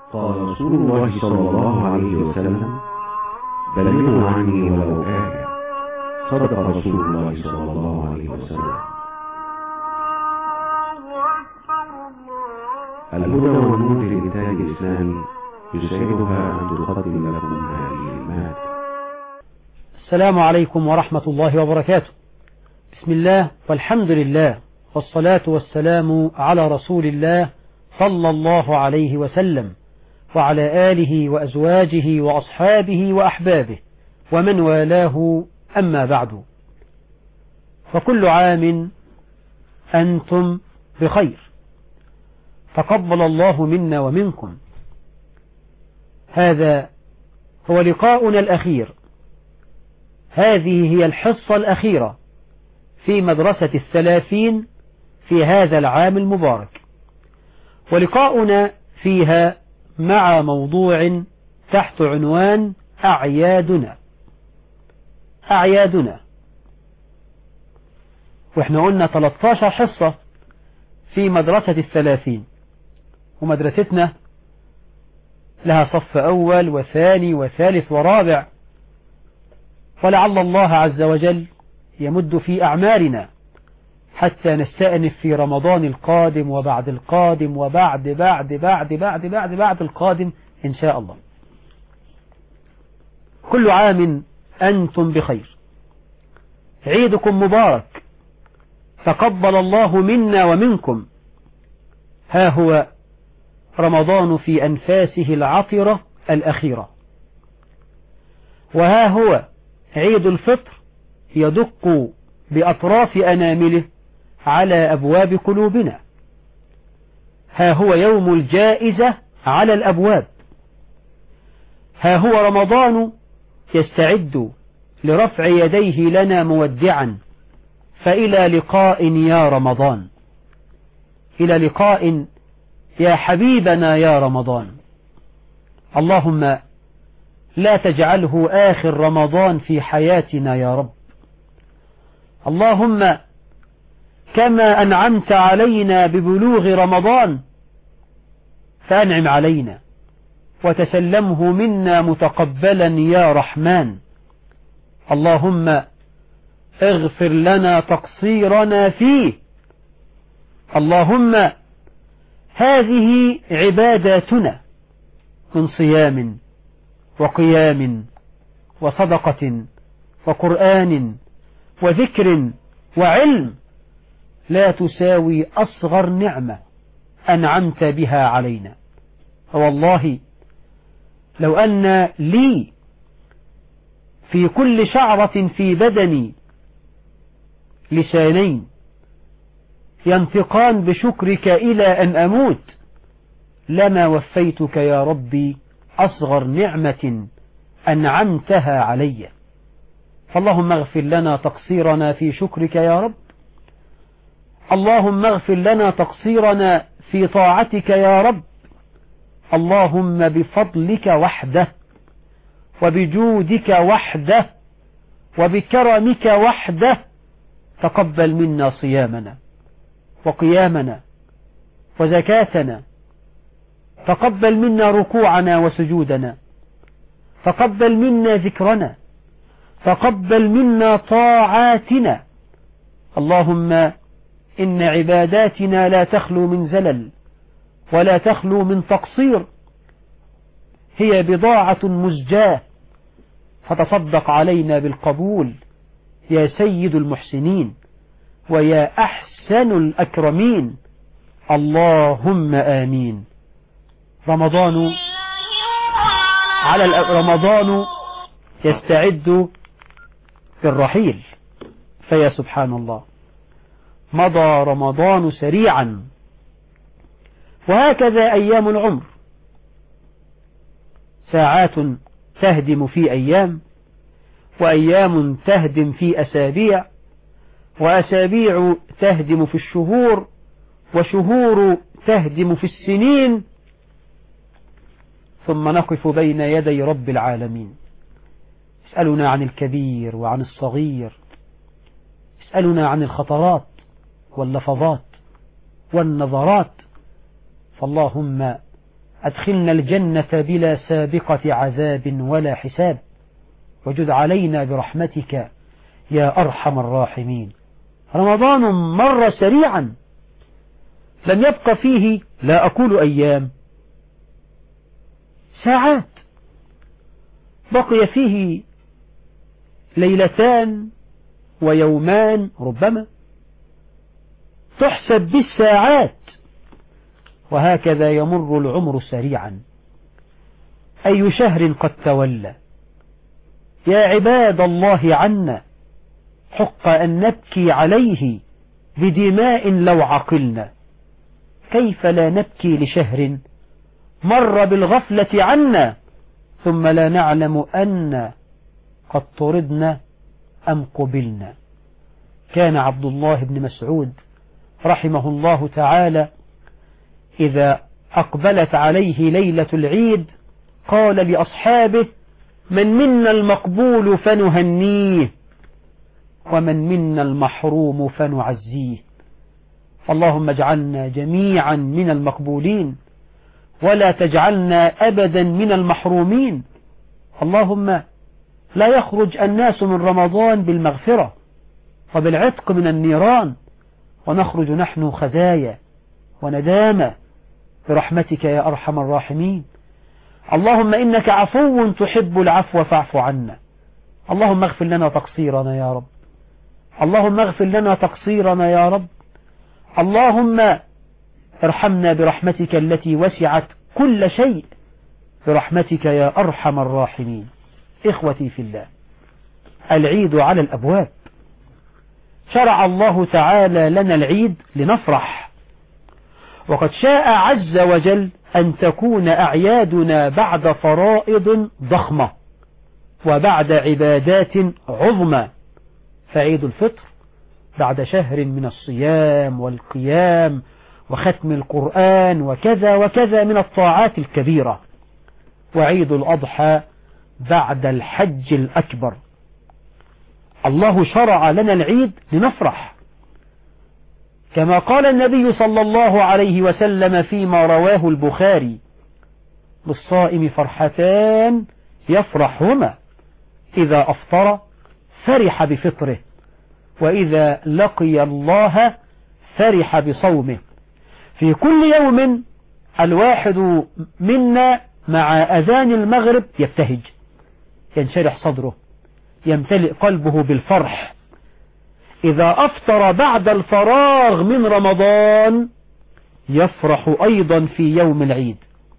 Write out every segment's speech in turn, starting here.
قال رسول الله صلى الله عليه وسلم بلغوا عني ولو آية صدق رسول الله صلى الله عليه وسلم الهدى والنور لإنتاج الإسلام يسعدها أن تقدم لكم هذه المادة السلام عليكم ورحمة الله وبركاته بسم الله والحمد لله والصلاة والسلام على رسول الله صلى الله عليه وسلم وعلى آله وأزواجه وأصحابه وأحبابه ومن والاه أما بعد فكل عام أنتم بخير تقبل الله منا ومنكم هذا هو لقاؤنا الأخير هذه هي الحصة الأخيرة في مدرسة الثلاثين في هذا العام المبارك ولقاؤنا فيها مع موضوع تحت عنوان أعيادنا أعيادنا وإحنا قلنا 13 حصة في مدرسة الثلاثين ومدرستنا لها صف أول وثاني وثالث ورابع ولعل الله عز وجل يمد في أعمارنا حتى نستأنف في رمضان القادم وبعد القادم وبعد بعد بعد بعد بعد بعد القادم إن شاء الله كل عام أنتم بخير عيدكم مبارك تقبل الله منا ومنكم ها هو رمضان في أنفاسه العطرة الأخيرة وها هو عيد الفطر يدق بأطراف أنامله على أبواب قلوبنا ها هو يوم الجائزة على الأبواب ها هو رمضان يستعد لرفع يديه لنا مودعا فإلى لقاء يا رمضان إلى لقاء يا حبيبنا يا رمضان اللهم لا تجعله آخر رمضان في حياتنا يا رب اللهم كما أنعمت علينا ببلوغ رمضان فأنعم علينا وتسلمه منا متقبلا يا رحمن اللهم اغفر لنا تقصيرنا فيه اللهم هذه عباداتنا من صيام وقيام وصدقة وقرآن وذكر وعلم لا تساوي أصغر نعمة أنعمت بها علينا فوالله لو أن لي في كل شعرة في بدني لسانين ينطقان بشكرك إلى أن أموت لما وفيتك يا ربي أصغر نعمة أنعمتها علي فاللهم اغفر لنا تقصيرنا في شكرك يا رب اللهم اغفر لنا تقصيرنا في طاعتك يا رب اللهم بفضلك وحده وبجودك وحده وبكرمك وحده تقبل منا صيامنا وقيامنا وزكاتنا تقبل منا ركوعنا وسجودنا تقبل منا ذكرنا تقبل منا طاعاتنا اللهم إن عباداتنا لا تخلو من زلل ولا تخلو من تقصير هي بضاعة مزجاة فتصدق علينا بالقبول يا سيد المحسنين ويا أحسن الأكرمين اللهم آمين رمضان على رمضان يستعد في الرحيل فيا سبحان الله مضى رمضان سريعا وهكذا أيام العمر ساعات تهدم في أيام وأيام تهدم في أسابيع وأسابيع تهدم في الشهور وشهور تهدم في السنين ثم نقف بين يدي رب العالمين اسألنا عن الكبير وعن الصغير اسألنا عن الخطرات واللفظات والنظرات فاللهم أدخلنا الجنة بلا سابقة عذاب ولا حساب وجد علينا برحمتك يا أرحم الراحمين رمضان مر سريعا لم يبق فيه لا أقول أيام ساعات بقي فيه ليلتان ويومان ربما تحسب بالساعات وهكذا يمر العمر سريعا أي شهر قد تولى يا عباد الله عنا حق أن نبكي عليه بدماء لو عقلنا كيف لا نبكي لشهر مر بالغفلة عنا ثم لا نعلم أن قد طردنا أم قبلنا كان عبد الله بن مسعود رحمه الله تعالى إذا أقبلت عليه ليلة العيد قال لأصحابه من منا المقبول فنهنيه ومن منا المحروم فنعزيه اللهم اجعلنا جميعا من المقبولين ولا تجعلنا أبدا من المحرومين اللهم لا يخرج الناس من رمضان بالمغفرة وبالعتق من النيران ونخرج نحن خزايا وندامة برحمتك يا أرحم الراحمين اللهم إنك عفو تحب العفو فاعف عنا اللهم اغفر لنا تقصيرنا يا رب اللهم اغفر لنا تقصيرنا يا رب اللهم ارحمنا برحمتك التي وسعت كل شيء برحمتك يا أرحم الراحمين إخوتي في الله العيد على الأبواب شرع الله تعالى لنا العيد لنفرح وقد شاء عز وجل أن تكون أعيادنا بعد فرائض ضخمة وبعد عبادات عظمى فعيد الفطر بعد شهر من الصيام والقيام وختم القرآن وكذا وكذا من الطاعات الكبيرة وعيد الأضحى بعد الحج الأكبر الله شرع لنا العيد لنفرح كما قال النبي صلى الله عليه وسلم فيما رواه البخاري للصائم فرحتان يفرحهما إذا أفطر فرح بفطره وإذا لقي الله فرح بصومه في كل يوم الواحد منا مع أذان المغرب يبتهج ينشرح صدره يمتلئ قلبه بالفرح إذا أفطر بعد الفراغ من رمضان يفرح أيضا في يوم العيد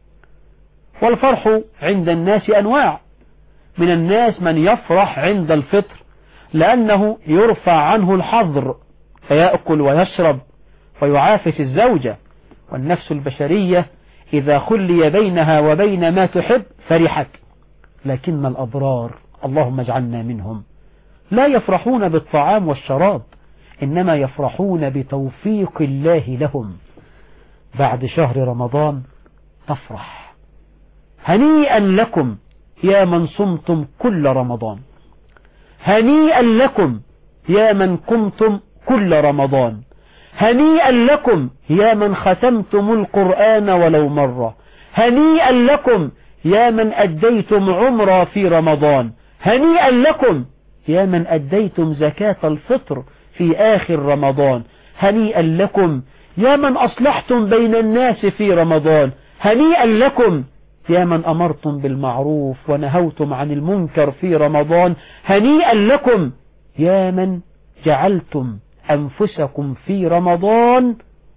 والفرح عند الناس أنواع من الناس من يفرح عند الفطر لأنه يرفع عنه الحظر فيأكل ويشرب ويعافس الزوجة والنفس البشرية إذا خلي بينها وبين ما تحب فرحت لكن الأضرار اللهم اجعلنا منهم لا يفرحون بالطعام والشراب إنما يفرحون بتوفيق الله لهم بعد شهر رمضان تفرح هنيئا لكم يا من صمتم كل رمضان هنيئا لكم يا من قمتم كل رمضان هنيئا لكم يا من ختمتم القرآن ولو مرة هنيئا لكم يا من أديتم عمرة في رمضان هنيئا لكم يا من أديتم زكاة الفطر في آخر رمضان هنيئا لكم يا من أصلحتم بين الناس في رمضان هنيئا لكم يا من أمرتم بالمعروف ونهوتم عن المنكر في رمضان هنيئا لكم يا من جعلتم أنفسكم في رمضان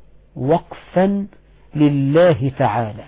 وقفا لله تعالى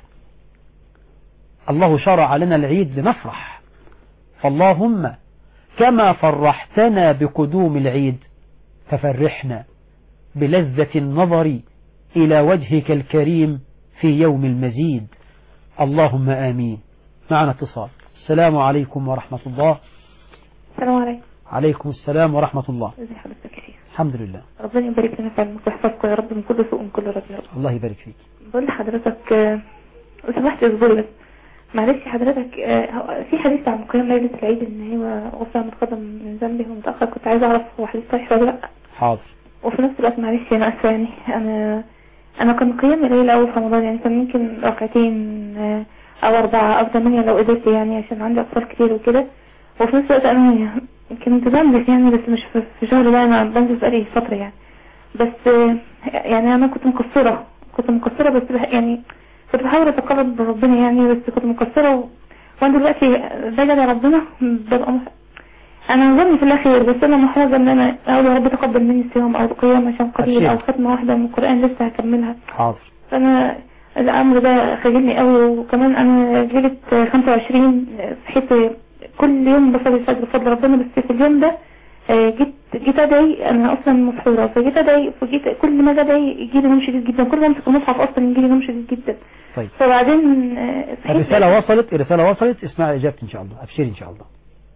الله شرع لنا العيد لنفرح فاللهم كما فرحتنا بقدوم العيد ففرحنا بلذة النظر إلى وجهك الكريم في يوم المزيد اللهم آمين معنا اتصال السلام عليكم ورحمة الله السلام عليكم عليكم السلام ورحمة الله ازي حضرتك يا شيخ الحمد لله ربنا يبارك لنا في علمك ويحفظكم يا رب من كل سوء ومن كل رضا يا رب الله يبارك فيك بقول لحضرتك آه، لو سمحت اصبر بس معلش حضرتك آه، هو في حديث عن قيام ليلة العيد ان هو غفر متقدم من ذنبه ومتأخر كنت عايزة اعرف هو حديث صحيح ولا لا حاضر وفي نفس الوقت معلش انا اسفة يعني انا انا كان قيامي قليل قوي في رمضان يعني كان ممكن ركعتين آه، او اربعة او ثمانية لو قدرت يعني عشان عندي اطفال كتير وكده وفي نفس الوقت انا كنت بنزل يعني بس مش في- في شهر ده انا بنزل بقالي فترة يعني بس آه، يعني انا كنت مقصرة كنت مقصرة بس بح- يعني كنت بحاول اتقرب بربنا يعني بس كنت مقصرة و... وانا دلوقتي باجي على ربنا ببقى مح... انا ظني في الاخير بس انا محرجة ان انا اقول يا رب تقبل مني الصيام او القيام عشان قليل او أبشري. ختمة واحدة من القرآن لسه هكملها حاضر فانا الامر ده خجلني قوي وكمان انا ليلة 25 صحيت كل يوم بصلي الفجر بفضل ربنا بس في اليوم ده آه، جيت جيت ادعي انا اصلا مسحوره فجيت ادعي فجيت كل ما أجي ادعي يجي لي نوم شديد جدا كل ما امسك المصحف اصلا يجي لي نوم شديد جدا طيب فبعدين آه، صحيت الرسالة وصلت الرسالة وصلت اسمع إجابتي إن شاء الله أبشري إن شاء الله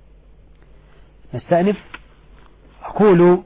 نستأنف أقول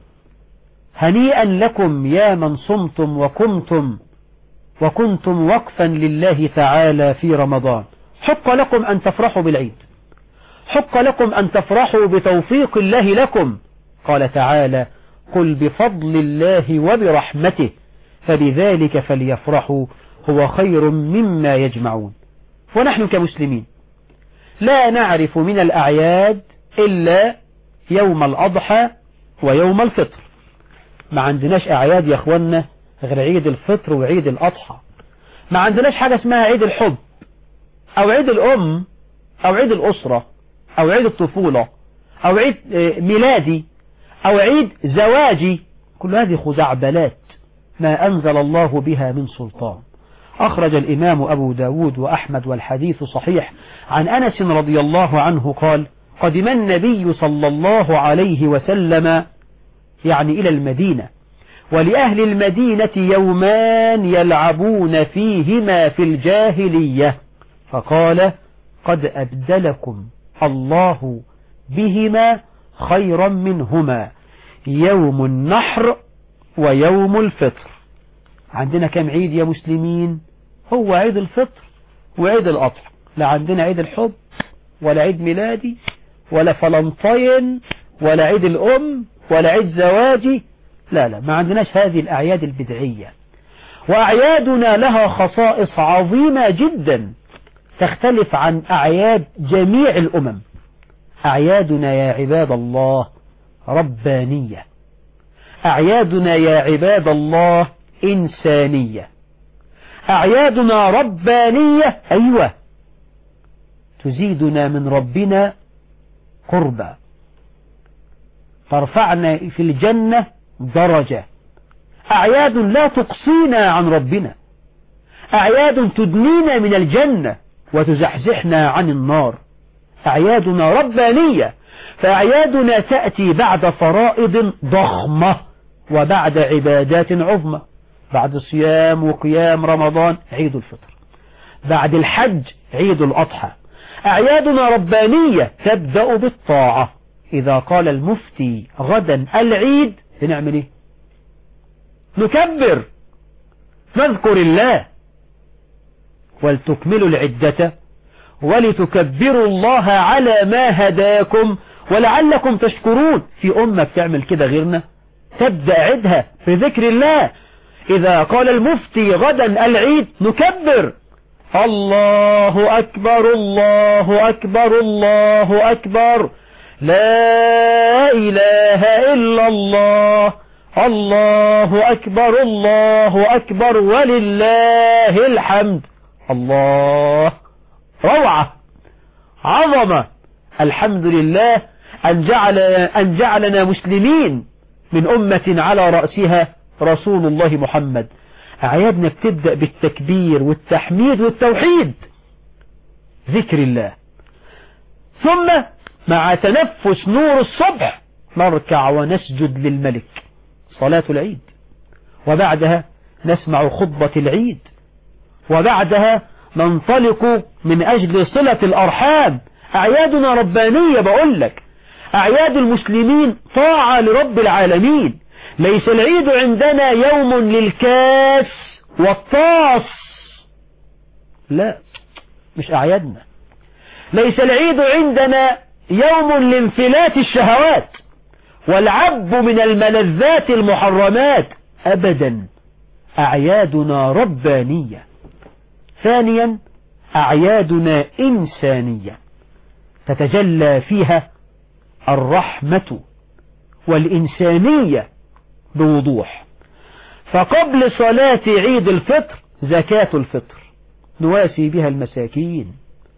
هنيئا لكم يا من صمتم وقمتم وكنتم وقفا لله تعالى في رمضان حق لكم أن تفرحوا بالعيد حق لكم أن تفرحوا بتوفيق الله لكم قال تعالى قل بفضل الله وبرحمته فبذلك فليفرحوا هو خير مما يجمعون ونحن كمسلمين لا نعرف من الأعياد إلا يوم الأضحى ويوم الفطر ما عندناش أعياد يا أخوانا غير عيد الفطر وعيد الأضحى ما عندناش حاجة اسمها عيد الحب أو عيد الأم أو عيد الأسرة أو عيد الطفولة أو عيد آه، ميلادي أو عيد زواجي كل هذه خزعبلات ما أنزل الله بها من سلطان أخرج الإمام أبو داود وأحمد والحديث صحيح عن أنس رضي الله عنه قال قدم النبي صلى الله عليه وسلم يعني إلى المدينة ولأهل المدينة يومان يلعبون فيهما في الجاهلية فقال قد أبدلكم الله بهما خيرا منهما يوم النحر ويوم الفطر عندنا كم عيد يا مسلمين هو عيد الفطر وعيد الأضحى لا عندنا عيد الحب ولا عيد ميلادي ولا فلنطين ولا عيد الأم ولا عيد زواجي لا لا ما عندناش هذه الأعياد البدعية وأعيادنا لها خصائص عظيمة جدا تختلف عن أعياد جميع الأمم أعيادنا يا عباد الله ربانية أعيادنا يا عباد الله إنسانية أعيادنا ربانية أيوة تزيدنا من ربنا قربا ترفعنا في الجنة درجة أعياد لا تقصينا عن ربنا أعياد تدنينا من الجنة وتزحزحنا عن النار أعيادنا ربانية فأعيادنا تأتي بعد فرائض ضخمة وبعد عبادات عظمى بعد صيام وقيام رمضان عيد الفطر بعد الحج عيد الأضحى أعيادنا ربانية تبدأ بالطاعة إذا قال المفتي غدا العيد بنعمل إيه نكبر نذكر الله ولتكملوا العدة ولتكبروا الله على ما هداكم ولعلكم تشكرون في أمة بتعمل كده غيرنا تبدأ عيدها في ذكر الله إذا قال المفتي غدا العيد نكبر الله أكبر الله أكبر الله أكبر لا إله إلا الله الله أكبر الله أكبر ولله الحمد الله روعة عظمة الحمد لله أن, جعل أن جعلنا مسلمين من أمة على رأسها رسول الله محمد أعيادنا بتبدأ بالتكبير والتحميد والتوحيد ذكر الله ثم مع تنفس نور الصبح نركع ونسجد للملك صلاة العيد وبعدها نسمع خطبة العيد وبعدها ننطلق من أجل صلة الأرحام أعيادنا ربانية بقول لك أعياد المسلمين طاعة لرب العالمين ليس العيد عندنا يوم للكاس والطاس لا مش أعيادنا ليس العيد عندنا يوم لانفلات الشهوات والعب من الملذات المحرمات أبدا أعيادنا ربانية ثانيا أعيادنا إنسانية تتجلى فيها الرحمة والإنسانية بوضوح فقبل صلاة عيد الفطر زكاة الفطر نواسي بها المساكين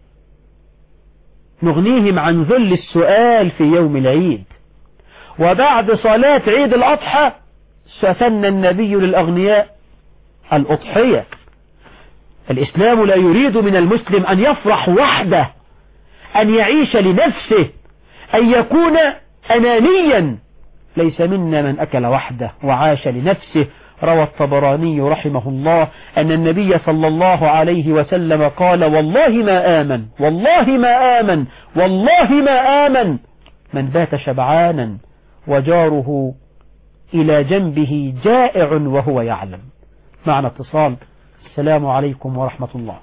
نغنيهم عن ذل السؤال في يوم العيد وبعد صلاة عيد الأضحى سثنى النبي للأغنياء الأضحية الإسلام لا يريد من المسلم أن يفرح وحده أن يعيش لنفسه أن يكون أنانيا ليس منا من أكل وحده وعاش لنفسه روى الطبراني رحمه الله أن النبي صلى الله عليه وسلم قال والله ما آمن والله ما آمن والله ما آمن من بات شبعانا وجاره إلى جنبه جائع وهو يعلم معنا اتصال السلام عليكم ورحمة الله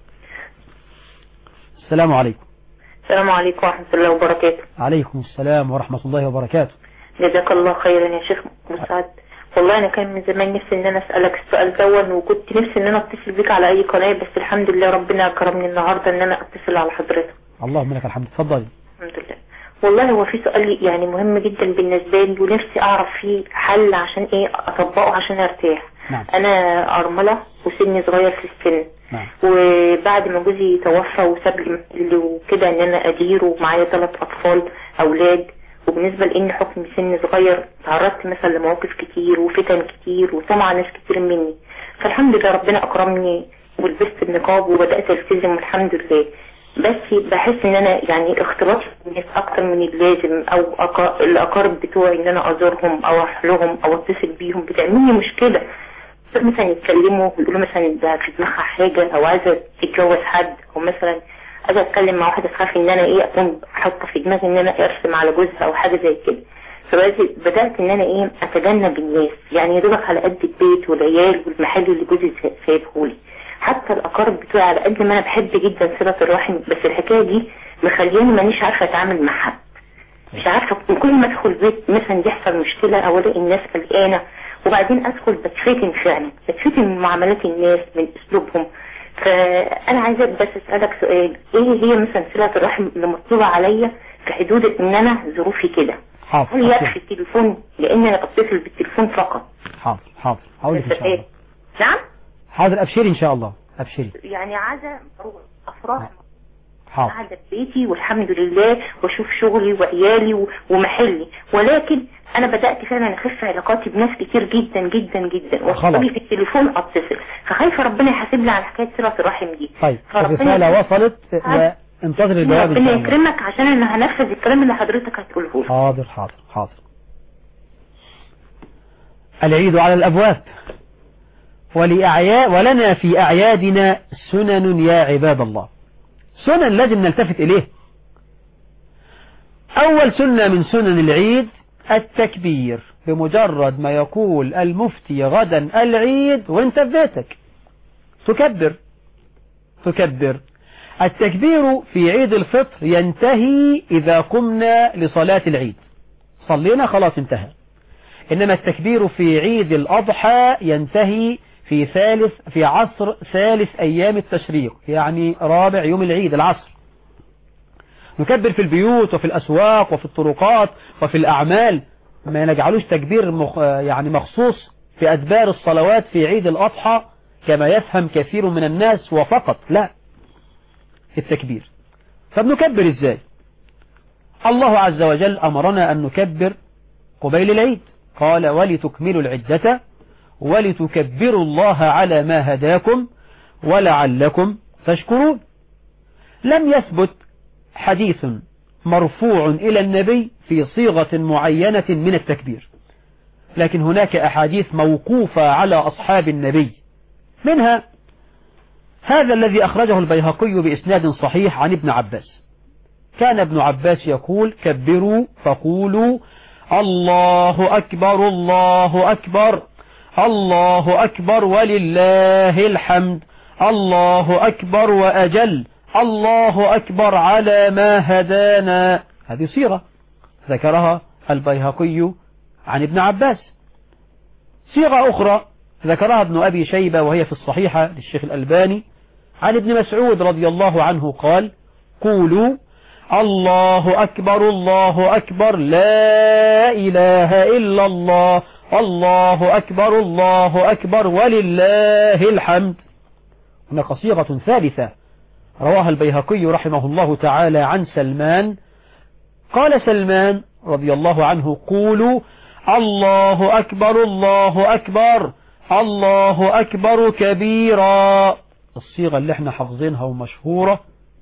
السلام عليكم السلام عليكم ورحمة الله وبركاته عليكم السلام ورحمة الله وبركاته جزاك الله خيرا يا شيخ مسعد والله انا كان من زمان نفسي ان انا اسالك السؤال دون وكنت نفسي ان انا اتصل بيك على اي قناه بس الحمد لله ربنا كرمني النهارده ان انا اتصل على حضرتك اللهم لك الحمد تفضلي الحمد لله والله هو في سؤال يعني مهم جدا بالنسبه لي ونفسي اعرف فيه حل عشان ايه اطبقه عشان ارتاح نعم انا ارمله وسني صغير في السن نعم وبعد ما جوزي توفى وساب لي محل وكده ان انا اديره ومعايا ثلاث اطفال اولاد وبالنسبة لان حكم سن صغير تعرضت مثلا لمواقف كتير وفتن كتير وسمع ناس كتير مني فالحمد لله ربنا اكرمني ولبست النقاب وبدأت التزم والحمد لله بس بحس ان انا يعني اختلاط الناس اكتر من اللازم او أقا- الاقارب بتوعي ان انا ازورهم او اروح لهم او اتصل بيهم بتعمل لي مشكلة مثلا يتكلموا يقولوا مثلا ده في دماغها حاجة او عايزة تتجوز حد او مثلا اجي اتكلم مع واحدة تخاف ان انا ايه اكون حاطة في دماغي ان انا ارسم على جوزها او حاجة زي كده فبدأت ان انا ايه اتجنب الناس يعني يا دوبك على قد البيت والعيال والمحل اللي جوزي سايبهولي حتى الاقارب بتوعي على قد ما انا بحب جدا صلة الرحم بس الحكاية دي مخلياني مانيش عارفة اتعامل مع حد مش عارفة كل ما ادخل بيت مثلا يحصل مشكلة او الاقي الناس قلقانة وبعدين ادخل بتفتن فعلا بتفتن من معاملات الناس من اسلوبهم فانا عايزة بس اسألك سؤال ايه هي مثلا صلة الرحم اللي مطلوبة عليا في حدود ان انا ظروفي كده حاضر هل يكفي التليفون لان انا بتصل بالتليفون فقط حاضر حاضر هقول لك ان شاء الله نعم حاضر ابشري ان شاء الله ابشري يعني عايزة اروح افراح حاضر قاعدة في بيتي والحمد لله واشوف شغلي وعيالي و- ومحلي ولكن انا بدأت فعلا اخف علاقاتي بناس كتير جدا جدا جدا خلاص. واصلي في التليفون اتصل فخايفة ربنا يحاسبني على حكاية صلة الرحم دي طيب فربنا الرسالة يكرمك. وصلت وانتظر الجواب ان ربنا شاء الله يكرمك عشان انا هنفذ الكلام اللي حضرتك هتقوله لي حاضر حاضر حاضر العيد على الأبواب ولأعياء ولنا في أعيادنا سنن يا عباد الله سنن لازم نلتفت إليه أول سنة من سنن العيد التكبير بمجرد ما يقول المفتي غدا العيد وانت في بيتك تكبر تكبر التكبير في عيد الفطر ينتهي إذا قمنا لصلاة العيد صلينا خلاص انتهى إنما التكبير في عيد الأضحى ينتهي في ثالث في عصر ثالث أيام التشريق يعني رابع يوم العيد العصر نكبر في البيوت وفي الأسواق وفي الطرقات وفي الأعمال ما نجعلوش تكبير مخ يعني مخصوص في أدبار الصلوات في عيد الأضحى كما يفهم كثير من الناس وفقط لا التكبير فبنكبر ازاي الله عز وجل أمرنا أن نكبر قبيل العيد قال ولتكملوا العدة ولتكبروا الله على ما هداكم ولعلكم تشكرون لم يثبت حديث مرفوع إلى النبي في صيغة معينة من التكبير لكن هناك أحاديث موقوفة على أصحاب النبي منها هذا الذي أخرجه البيهقي بإسناد صحيح عن ابن عباس كان ابن عباس يقول كبروا فقولوا الله أكبر الله أكبر الله أكبر ولله الحمد الله أكبر وأجل الله أكبر على ما هدانا هذه صيغة ذكرها البيهقي عن ابن عباس صيغة أخرى ذكرها ابن أبي شيبة وهي في الصحيحة للشيخ الألباني عن ابن مسعود رضي الله عنه قال قولوا الله أكبر الله أكبر لا إله إلا الله الله أكبر الله أكبر ولله الحمد هناك صيغة ثالثة رواها البيهقي رحمه الله تعالى عن سلمان قال سلمان رضي الله عنه قولوا الله أكبر الله أكبر الله أكبر كبيرا الصيغة اللي احنا حافظينها ومشهورة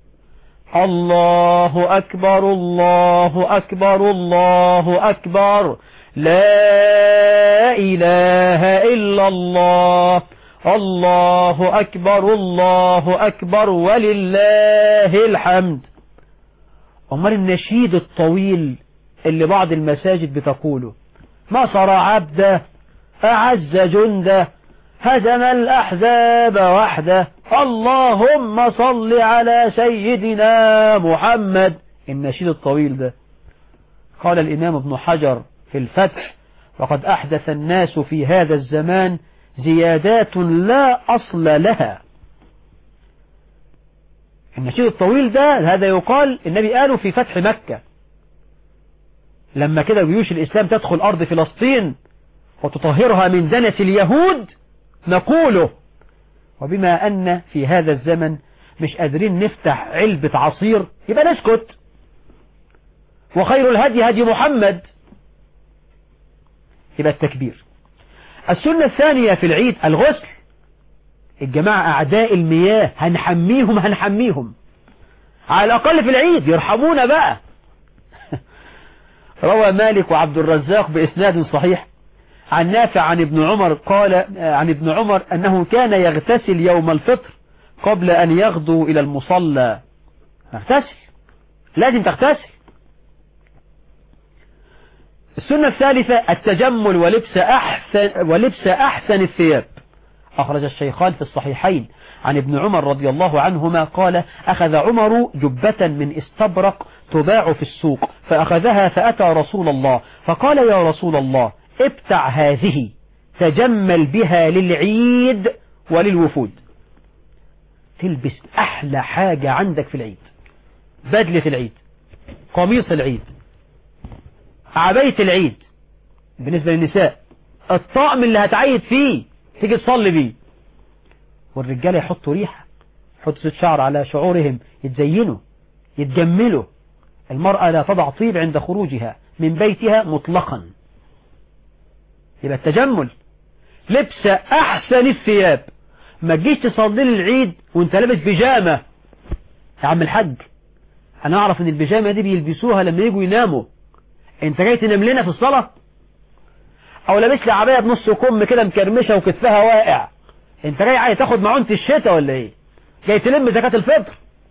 الله أكبر الله أكبر الله أكبر لا إله إلا الله الله أكبر الله أكبر ولله الحمد أمال النشيد الطويل اللي بعض المساجد بتقوله نصر عبده أعز جنده هزم الأحزاب وحده اللهم صل على سيدنا محمد النشيد الطويل ده قال الإمام ابن حجر في الفتح وقد أحدث الناس في هذا الزمان زيادات لا أصل لها النشيد الطويل ده هذا يقال النبي قاله في فتح مكة لما كده جيوش الإسلام تدخل أرض فلسطين وتطهرها من دنس اليهود نقوله وبما أن في هذا الزمن مش قادرين نفتح علبة عصير يبقى نسكت وخير الهدي هدي محمد يبقى التكبير السنة الثانية في العيد الغسل الجماعة أعداء المياه هنحميهم هنحميهم على الأقل في العيد يرحمونا بقى روى مالك وعبد الرزاق بإسناد صحيح عن نافع عن ابن عمر قال عن ابن عمر أنه كان يغتسل يوم الفطر قبل أن يغدو إلى المصلى اغتسل لازم تغتسل السنة الثالثة التجمل ولبس أحسن, ولبس أحسن الثياب أخرج الشيخان في الصحيحين عن ابن عمر رضي الله عنهما قال أخذ عمر جبة من استبرق تباع في السوق فأخذها فأتى رسول الله فقال يا رسول الله ابتع هذه تجمل بها للعيد وللوفود تلبس أحلى حاجة عندك في العيد بدلة العيد قميص العيد عباية العيد بالنسبة للنساء الطقم اللي هتعيد فيه تيجي تصلي بيه والرجالة يحطوا ريحة يحطوا ست شعر على شعورهم يتزينوا يتجملوا المرأة لا تضع طيب عند خروجها من بيتها مطلقا يبقى التجمل لبس أحسن الثياب ما تجيش تصلي العيد وانت لابس بيجامة يا عم الحاج انا اعرف ان البيجامة دي بيلبسوها لما يجوا يناموا انت جاي تنام لنا في الصلاة او لابس لي عباية بنص كم كده مكرمشة وكتفها واقع انت جاي عايز تاخد معونة الشتاء ولا ايه جاي تلم زكاة الفطر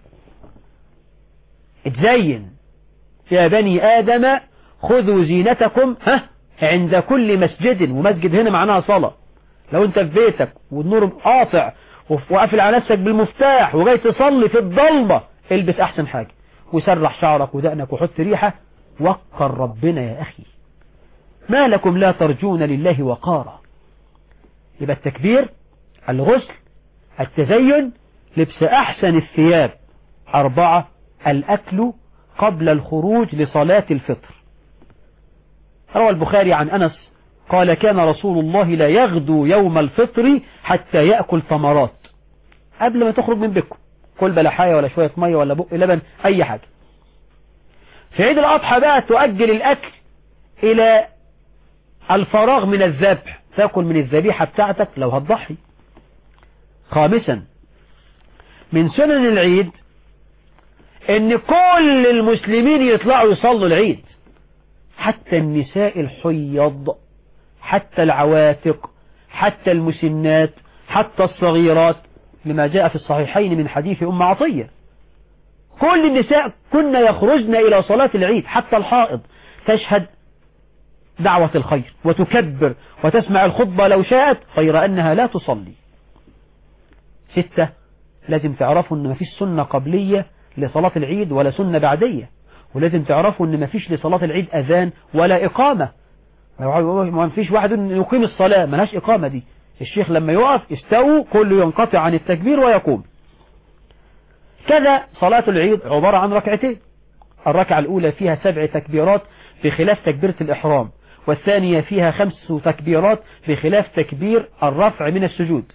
اتزين يا بني ادم خذوا زينتكم ها عند كل مسجد ومسجد هنا معناها صلاة لو انت في بيتك والنور قاطع وقافل على نفسك بالمفتاح وجاي تصلي في الضلمة البس احسن حاجة وسرح شعرك ودقنك وحط ريحة وقر ربنا يا اخي ما لكم لا ترجون لله وقارا يبقى التكبير الغسل التزين لبس احسن الثياب اربعة الاكل قبل الخروج لصلاة الفطر روى البخاري عن أنس قال كان رسول الله لا يغدو يوم الفطر حتى يأكل ثمرات قبل ما تخرج من بكم كل بلحاية ولا شوية مية ولا بق لبن أي حاجة في عيد الأضحى بقى تؤجل الأكل إلى الفراغ من الذبح تأكل من الذبيحة بتاعتك لو هتضحي خامسا من سنن العيد ان كل المسلمين يطلعوا يصلوا العيد حتى النساء الحيض حتى العواتق حتى المسنات حتى الصغيرات لما جاء في الصحيحين من حديث أم عطية كل النساء كنا يخرجن إلى صلاة العيد حتى الحائض تشهد دعوة الخير وتكبر وتسمع الخطبة لو شاءت غير أنها لا تصلي ستة لازم تعرفوا أن ما فيش سنة قبلية لصلاة العيد ولا سنة بعدية ولازم تعرفوا أن ما فيش لصلاة العيد أذان ولا إقامة ما فيش واحد يقيم الصلاة ملهاش إقامة دي الشيخ لما يقف استووا كله ينقطع عن التكبير ويقوم كذا صلاة العيد عبارة عن ركعتين الركعة الأولى فيها سبع تكبيرات بخلاف تكبيرة الإحرام والثانية فيها خمس تكبيرات بخلاف تكبير الرفع من السجود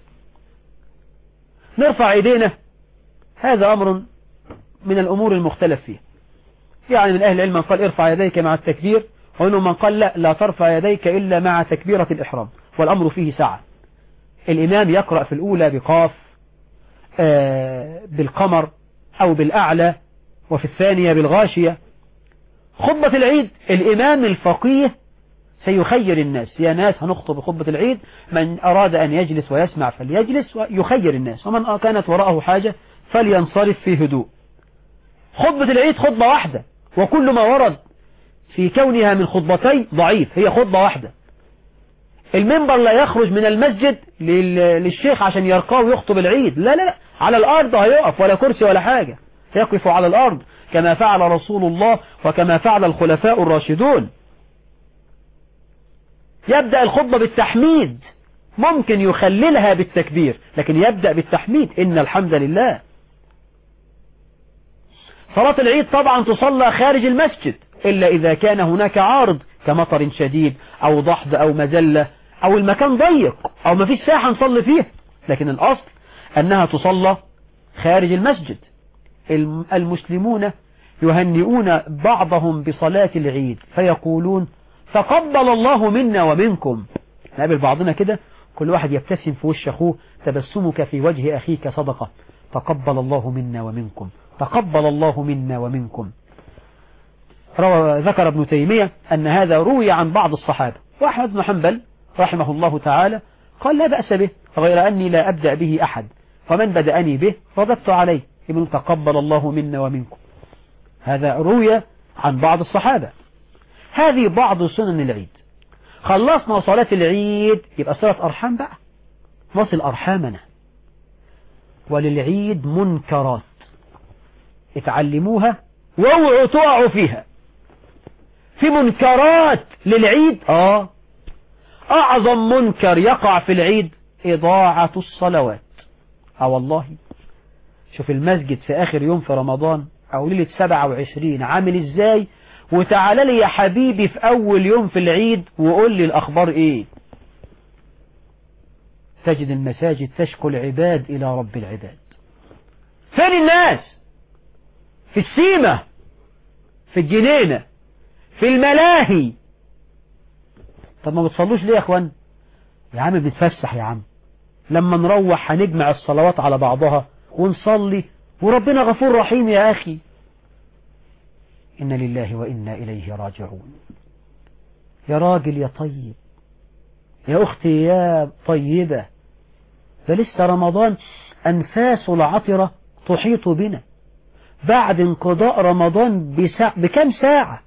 نرفع ايدينا هذا أمر من الأمور المختلف فيه يعني من أهل العلم من قال ارفع يديك مع التكبير ومنهم من قال لا لا ترفع يديك إلا مع تكبيرة الإحرام والأمر فيه سعة الإمام يقرأ في الأولى بقاف آه بالقمر أو بالأعلى وفي الثانية بالغاشية خطبة العيد الإمام الفقيه سيخير الناس يا ناس هنخطب خطبة العيد من أراد أن يجلس ويسمع فليجلس ويخير الناس ومن كانت وراءه حاجة فلينصرف في هدوء خطبة العيد خطبة واحدة وكل ما ورد في كونها من خطبتين ضعيف هي خطبة واحدة المنبر لا يخرج من المسجد للشيخ عشان يرقاه ويخطب العيد لا لا لا على الأرض هيقف ولا كرسي ولا حاجة يقف على الأرض كما فعل رسول الله وكما فعل الخلفاء الراشدون يبدأ الخطبة بالتحميد ممكن يخللها بالتكبير لكن يبدأ بالتحميد إن الحمد لله صلاة العيد طبعا تصلى خارج المسجد إلا إذا كان هناك عارض كمطر شديد أو ضحض أو مزلة أو المكان ضيق أو ما فيش ساحة نصلي فيها لكن الأصل أنها تصلى خارج المسجد المسلمون يهنئون بعضهم بصلاة العيد فيقولون تقبل الله منا ومنكم نقابل بعضنا كده كل واحد يبتسم في وش أخوه تبسمك في وجه أخيك صدقة تقبل الله منا ومنكم تقبل الله منا ومنكم روى ذكر ابن تيمية أن هذا روي عن بعض الصحابة وأحمد بن حنبل رحمه الله تعالى قال لا بأس به غير أني لا أبدأ به أحد فمن بدأني به رددت عليه ابن تقبل الله منا ومنكم هذا روي عن بعض الصحابة هذه بعض سنن العيد خلصنا صلاة العيد يبقى صلاة أرحام بقى نصل أرحامنا وللعيد منكرات اتعلموها واوعوا تقعوا فيها في منكرات للعيد اه اعظم منكر يقع في العيد اضاعة الصلوات اه والله شوف المسجد في اخر يوم في رمضان او ليلة 27 عامل ازاي وتعالى لي يا حبيبي في اول يوم في العيد وقول لي الاخبار ايه تجد المساجد تشكو العباد الى رب العباد فين الناس في السيمة في الجنينة في الملاهي طب ما بتصلوش ليه يا اخوان يا عم بنتفسح يا عم لما نروح هنجمع الصلوات على بعضها ونصلي وربنا غفور رحيم يا أخي إن لله وإنا إليه راجعون يا راجل يا طيب يا أختي يا طيبة فلسه رمضان أنفاس العطرة تحيط بنا بعد انقضاء رمضان بساعة بكم ساعة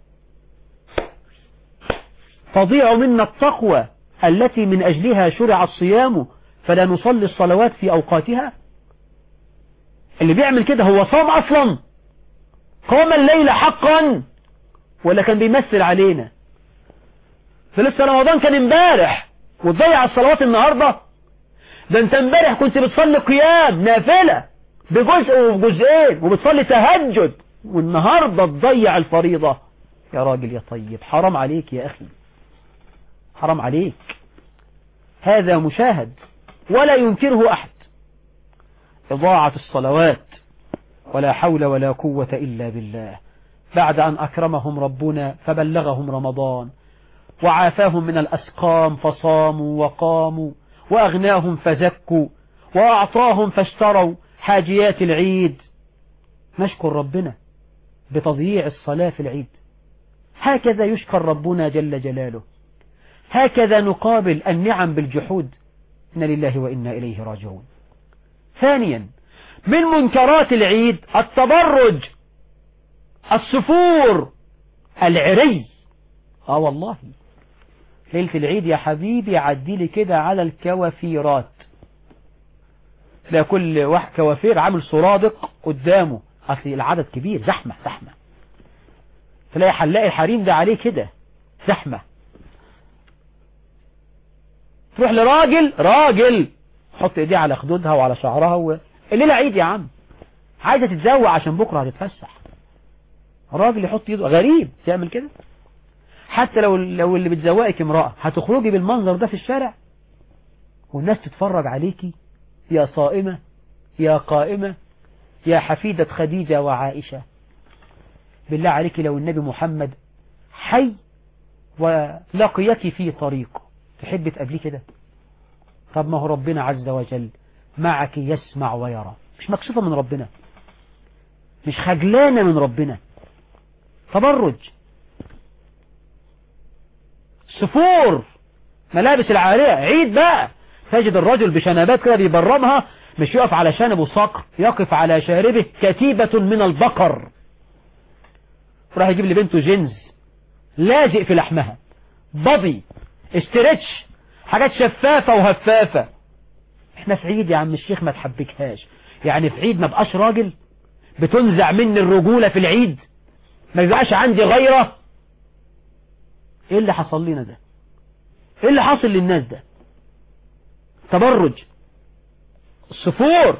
تضيع منا التقوى التي من أجلها شرع الصيام فلا نصلي الصلوات في أوقاتها اللي بيعمل كده هو صام أصلا قام الليل حقا ولا كان بيمثل علينا فلسه رمضان كان امبارح وتضيع الصلوات النهاردة ده انت امبارح كنت بتصلي قيام نافلة بجزء وبجزئين وبتصلي تهجد والنهاردة تضيع الفريضة يا راجل يا طيب حرام عليك يا أخي حرام عليك هذا مشاهد ولا ينكره أحد إضاعة الصلوات ولا حول ولا قوة إلا بالله بعد أن أكرمهم ربنا فبلغهم رمضان وعافاهم من الأسقام فصاموا وقاموا وأغناهم فزكوا وأعطاهم فاشتروا حاجيات العيد نشكر ربنا بتضييع الصلاة في العيد هكذا يشكر ربنا جل جلاله هكذا نقابل النعم بالجحود إن لله وإنا إليه راجعون ثانيا من منكرات العيد التبرج السفور العري اه والله ليلة العيد يا حبيبي عدي لي كده على الكوافيرات لا كل واحد كوافير عامل سرادق قدامه اصل العدد كبير زحمة زحمة تلاقي حلاق الحريم ده عليه كده زحمة تروح لراجل راجل حط ايديه على خدودها وعلى شعرها و... الليلة عيد يا عم عايزة تتزوق عشان بكرة هتتفسح راجل يحط ايده غريب تعمل كده حتى لو لو اللي بتزوقك امرأة هتخرجي بالمنظر ده في الشارع والناس تتفرج عليكي يا صائمة يا قائمة يا حفيدة خديجة وعائشة بالله عليك لو النبي محمد حي ولقيك في طريقه تحب تقابليه كده طب ما هو ربنا عز وجل معك يسمع ويرى مش مكشوفة من ربنا مش خجلانة من ربنا تبرج سفور ملابس العارية عيد بقى تجد الرجل بشنبات كده بيبرمها مش يقف على شنبه صقر يقف على شاربه كتيبة من البقر راح يجيب لبنته جنز لازق في لحمها بضي استرتش حاجات شفافة وهفافة احنا في عيد يا عم الشيخ ما تحبكهاش يعني في عيد ما بقاش راجل بتنزع مني الرجولة في العيد ما يبقاش عندي غيره ايه اللي حصل لنا ده ايه اللي حصل للناس ده تبرج الصفور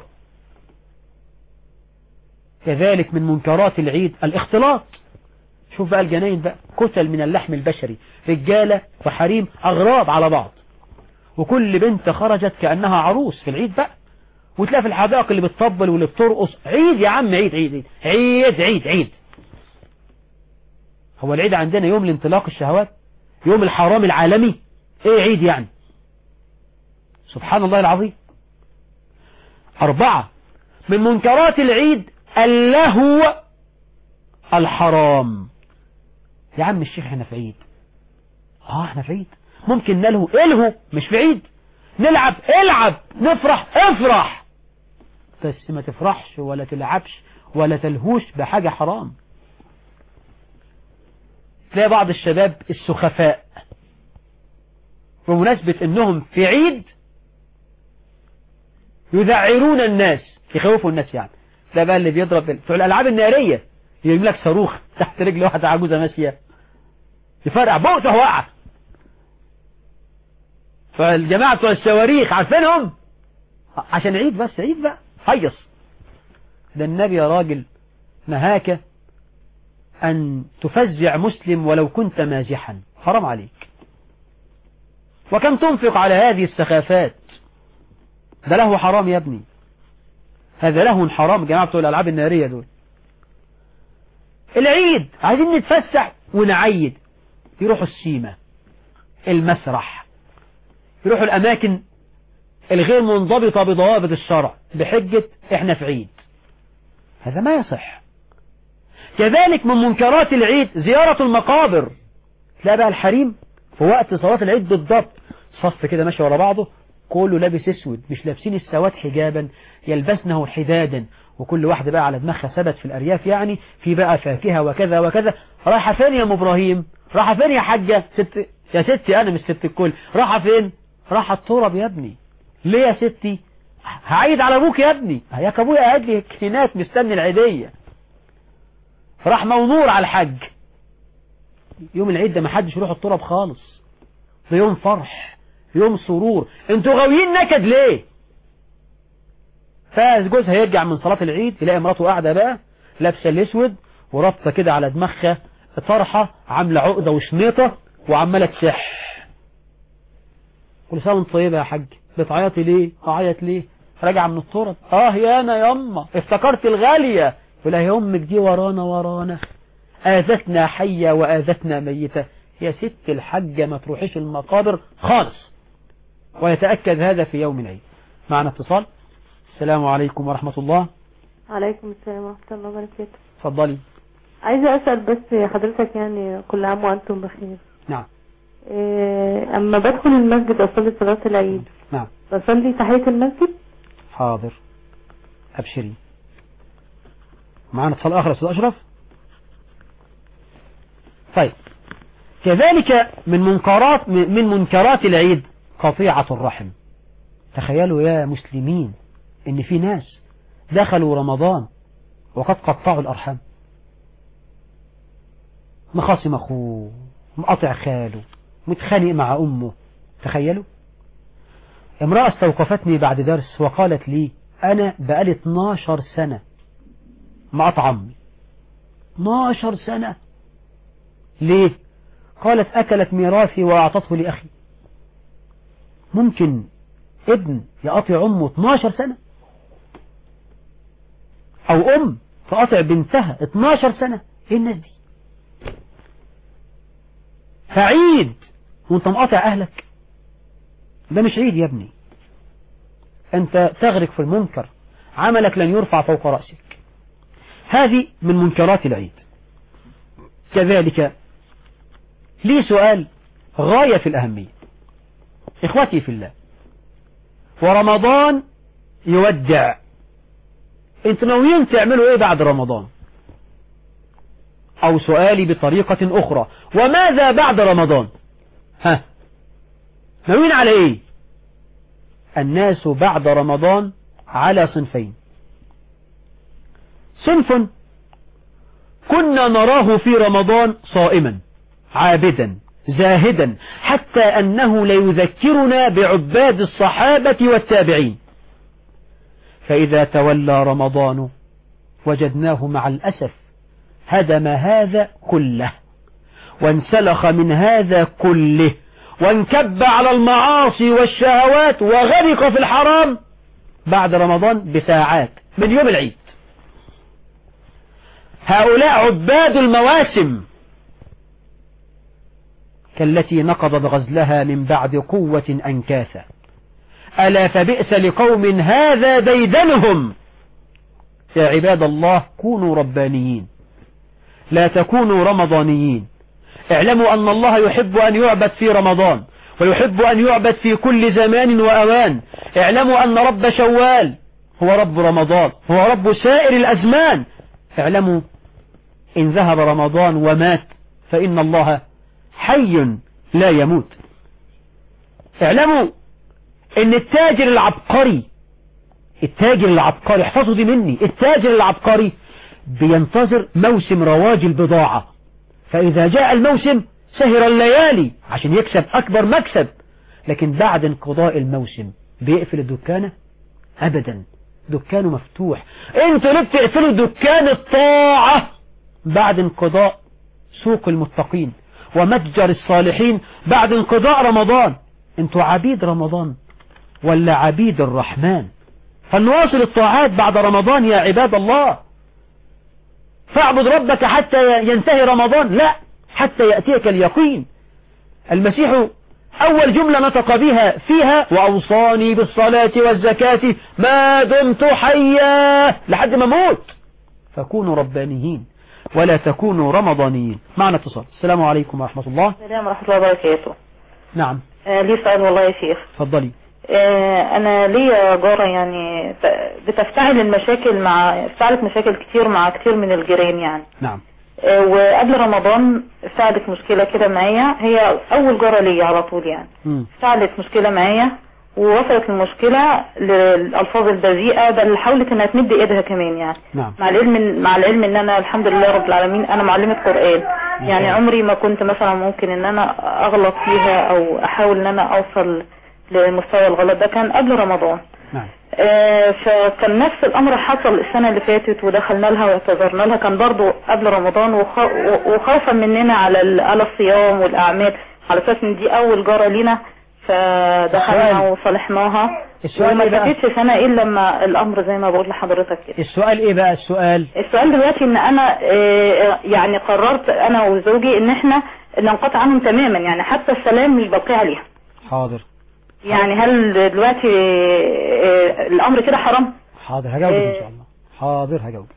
كذلك من منكرات العيد الاختلاط شوف بقى الجناين بقى كتل من اللحم البشري رجالة وحريم أغراب على بعض وكل بنت خرجت كأنها عروس في العيد بقى وتلاقي في الحدائق اللي بتطبل واللي بترقص عيد يا عم عيد عيد عيد عيد عيد عيد هو العيد عندنا يوم لانطلاق الشهوات يوم الحرام العالمي ايه عيد يعني سبحان الله العظيم أربعة من منكرات العيد اللهو الحرام يا عم الشيخ احنا في عيد اه احنا في عيد ممكن نلهو الهو مش في عيد نلعب العب نفرح افرح بس ما تفرحش ولا تلعبش ولا تلهوش بحاجة حرام تلاقي بعض الشباب السخفاء بمناسبة انهم في عيد يذعرون الناس يخوفوا الناس يعني ده بقى اللي بيضرب بتوع الالعاب النارية يجيب لك صاروخ تحت رجل واحدة عجوزة ماشية يفرقع بوقته وقع فالجماعة بتوع الشواريخ عارفينهم عشان عيد بس عيد بقى هيص ده النبي يا راجل نهاك أن تفزع مسلم ولو كنت مازحا حرام عليك وكم تنفق على هذه السخافات ده له حرام يا ابني هذا له حرام جماعة بتوع الألعاب النارية دول العيد عايزين نتفسح ونعيد يروحوا السيمة المسرح يروحوا الأماكن الغير منضبطة بضوابط الشرع بحجة احنا في عيد هذا ما يصح كذلك من منكرات العيد زيارة المقابر تلاقي بقى الحريم في وقت صلاة العيد بالضبط صف كده ماشي ورا بعضه كله لابس اسود مش لابسين السواد حجابا يلبسنه حدادا وكل واحدة بقى على دماغها ثبت في الأرياف يعني في بقى فاكهة وكذا وكذا رايحة فين يا ام ابراهيم رايحة فين يا حاجة ست يا ستي أنا مش ست الكل رايحة فين رايحة التراب يا ابني ليه يا ستي هعيد على ابوك يا ابني ياك ابويا قاعد لي هناك مستني العيدية رحمة ونور على الحج يوم العيد ده ما حدش يروح التراب خالص ده يوم فرح يوم سرور انتوا غاويين نكد ليه فجوزها يرجع من صلاة العيد يلاقي مراته قاعدة بقى لابسه الاسود ورابطه كده على دماغها طرحة عاملة عقدة وشنيطة وعمالة تشح كل سنة وانت طيبة يا حاج بتعيطي ليه اعيط ليه راجع من التراب اه يا انا ياما افتكرت الغالية يقول يا امك دي ورانا ورانا آذتنا حية وآذتنا ميتة يا ست الحجة ما تروحيش المقابر خالص ويتأكد هذا في يوم العيد معنا اتصال السلام عليكم ورحمة الله عليكم السلام ورحمة الله وبركاته اتفضلي عايزة أسأل بس حضرتك يعني كل عام وأنتم بخير نعم إيه أما بدخل المسجد أصلي صلاة العيد نعم بصلي تحية المسجد حاضر أبشري معنا اتصال آخر يا أستاذ أشرف طيب كذلك من منكرات من منكرات العيد قطيعة الرحم تخيلوا يا مسلمين ان في ناس دخلوا رمضان وقد قطعوا الأرحام مخاصم أخوه مقاطع خاله متخانق مع أمه تخيلوا امرأة استوقفتني بعد درس وقالت لي أنا بقالي 12 سنة ما أطعم 12 سنة ليه قالت أكلت ميراثي وأعطته لأخي ممكن ابن يقطع أمه 12 سنة أو أم تقطع بنتها 12 سنة إيه الناس دي فعيد وانت مقاطع أهلك ده مش عيد يا ابني أنت تغرق في المنكر عملك لن يرفع فوق رأسك هذه من منكرات العيد كذلك لي سؤال غاية في الأهمية إخوتي في الله ورمضان يودع انتوا ناويين تعملوا ايه بعد رمضان او سؤالي بطريقة اخرى وماذا بعد رمضان ها ناويين على ايه الناس بعد رمضان على صنفين صنف كنا نراه في رمضان صائما عابدا زاهدا حتى أنه ليذكرنا بعباد الصحابة والتابعين فإذا تولى رمضان وجدناه مع الأسف هدم هذا كله وانسلخ من هذا كله وانكب على المعاصي والشهوات وغرق في الحرام بعد رمضان بساعات من يوم العيد هؤلاء عباد المواسم كالتي نقضت غزلها من بعد قوة أنكاثا ألا فبئس لقوم هذا ديدنهم يا عباد الله كونوا ربانيين لا تكونوا رمضانيين اعلموا أن الله يحب أن يعبد في رمضان ويحب أن يعبد في كل زمان وأوان اعلموا أن رب شوال هو رب رمضان هو رب سائر الأزمان اعلموا إن ذهب رمضان ومات فإن الله حي لا يموت اعلموا ان التاجر العبقري التاجر العبقري احفظوا دي مني التاجر العبقري بينتظر موسم رواج البضاعة فإذا جاء الموسم سهر الليالي عشان يكسب أكبر مكسب لكن بعد انقضاء الموسم بيقفل الدكانة أبدا دكانه مفتوح انتوا ليه بتقفلوا دكان الطاعة بعد انقضاء سوق المتقين ومتجر الصالحين بعد انقضاء رمضان انتوا عبيد رمضان ولا عبيد الرحمن فلنواصل الطاعات بعد رمضان يا عباد الله فاعبد ربك حتى ينتهي رمضان لا حتى يأتيك اليقين المسيح أول جملة نطق بها فيها وأوصاني بالصلاة والزكاة ما دمت حيا لحد ما موت فكونوا ربانيين ولا تكونوا رمضانيين معنا اتصال السلام عليكم ورحمة الله السلام ورحمة الله وبركاته نعم آه لي سؤال والله يا شيخ اتفضلي آه انا ليا جارة يعني ف- بتفتعل المشاكل مع افتعلت مشاكل كتير مع كتير من الجيران يعني نعم آه وقبل رمضان افتعلت مشكلة كده معايا هي اول جارة ليا على طول يعني مم. افتعلت مشكلة معايا ووصلت المشكلة للألفاظ البذيئة بل حاولت انها تمد ايدها كمان يعني نعم مع العلم مع العلم ان انا الحمد لله رب العالمين انا معلمة قرآن يعني عمري ما كنت مثلا ممكن ان انا اغلط فيها او احاول ان انا اوصل لمستوى الغلط ده كان قبل رمضان نعم آه، فكان نفس الامر حصل السنة اللي فاتت ودخلنا لها واعتذرنا لها كان برضو قبل رمضان وخ- وخوفا مننا على ال- على الصيام والاعمال على اساس ان دي اول جارة لينا فدخلنا السؤال- وصالحناها السؤال وما إيه بقى؟ فاتتش سنة الا لما الامر زي ما بقول لحضرتك كده السؤال ايه بقى السؤال السؤال دلوقتي ان انا آه، يعني قررت انا وزوجي ان احنا ننقطع عنهم تماما يعني حتى السلام مش بقي عليها حاضر يعني هل دلوقتي آه، الامر كده حرام حاضر هجاوبك ان شاء الله حاضر هجاوبك